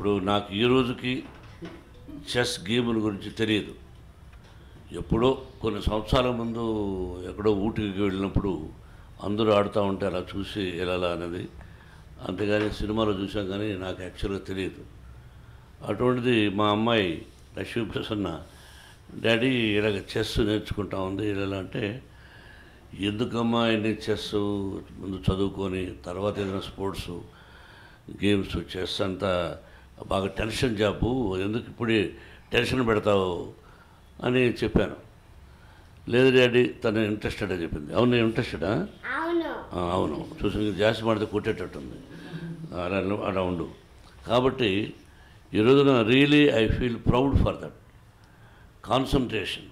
ఇప్పుడు నాకు ఈ రోజుకి చెస్ గేముల గురించి తెలియదు ఎప్పుడో కొన్ని సంవత్సరాల ముందు ఎక్కడో ఊటికి వెళ్ళినప్పుడు అందరూ ఆడుతూ ఉంటే అలా చూసి వెళ్ళాలా అనేది అంతేగాని సినిమాలో చూసాం కానీ నాకు యాక్చువల్గా తెలియదు అటువంటిది మా అమ్మాయి లక్ష్మీ ప్రసన్న డాడీ ఇలాగ చెస్ నేర్చుకుంటా ఉంది ఇలా అంటే ఎందుకమ్మా ఎన్ని చెస్ ముందు చదువుకొని తర్వాత ఏదైనా స్పోర్ట్స్ గేమ్స్ చెస్ అంతా బాగా టెన్షన్ జాబు ఎందుకు ఇప్పుడే టెన్షన్ పెడతావు అని చెప్పాను లేదు డాడీ తను ఇంట్రెస్టెడ్ అని చెప్పింది అవును ఇంట్రెస్టెడా అవును అవును చూసి జాస్తి మాడితే కొట్టేటట్టుంది అలా అలా ఉండు కాబట్టి ఈ రోజున really I feel proud for that concentration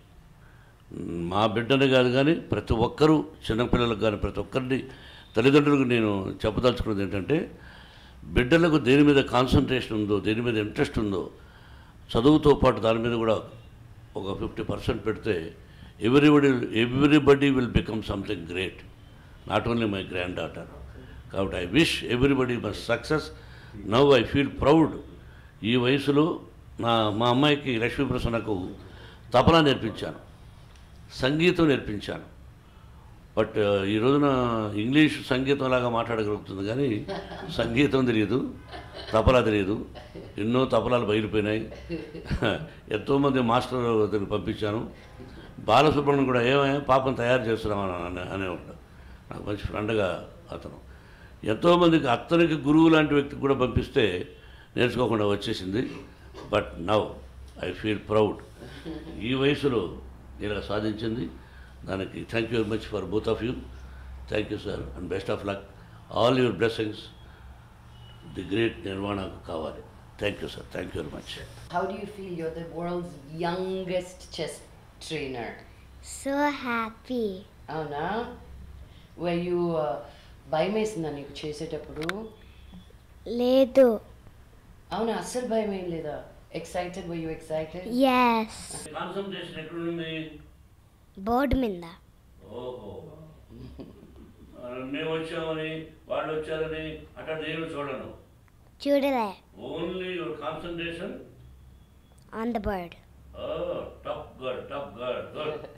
మా బిడ్డని కాదు కానీ ప్రతి ఒక్కరూ చిన్నపిల్లలకు కానీ ప్రతి ఒక్కరిని తల్లిదండ్రులకు నేను చెప్పదలుచుకున్నది ఏంటంటే బిడ్డలకు దేని మీద కాన్సన్ట్రేషన్ ఉందో దేని మీద ఇంట్రెస్ట్ ఉందో చదువుతో పాటు దాని మీద కూడా ఒక ఫిఫ్టీ పర్సెంట్ పెడితే everybody everybody will become something great not only my granddaughter కాబట్టి I wish everybody must success now I feel proud ఈ వయసులో నా మా అమ్మాయికి లక్ష్మీ ప్రసన్నకు తపన నేర్పించాను సంగీతం నేర్పించాను బట్ ఈ రోజున ఇంగ్లీష్ సంగీతం లాగా మాట్లాడగలుగుతుంది కానీ సంగీతం తెలియదు తపలా తెలియదు ఎన్నో తపలాలు బయలుపోయినాయి ఎంతోమంది మాస్టర్ దగ్గరికి పంపించాను బాలసుబ్రహ్మణ్యం కూడా ఏమయ్యా పాపం తయారు చేస్తున్నామని అనే అనేవాడు నాకు మంచి ఫ్రెండ్గా అతను ఎంతోమందికి అతనికి గురువు లాంటి వ్యక్తికి కూడా పంపిస్తే నేర్చుకోకుండా వచ్చేసింది but now I feel proud ఈ వయసులో ఇలా సాధించింది దానికి thank you very much for both of you thank you sir and best of luck all your blessings the great నిర్మాణకు కావాలి thank you sir thank you very much How do you feel you're the world's youngest chess trainer? So happy అవునా why you భయం వేసిందా నీకు చేసేటప్పుడు లేదు అవునా అస్సలు భయం ఏం లేదా excited why you excited yes concentration ఎక్కడుంది బోర్డు మీద ఓహో మేము వచ్చామని వాళ్ళు వచ్చారని అట్లా నేను చూడను చూడలే only your concentration on the bird top good top good good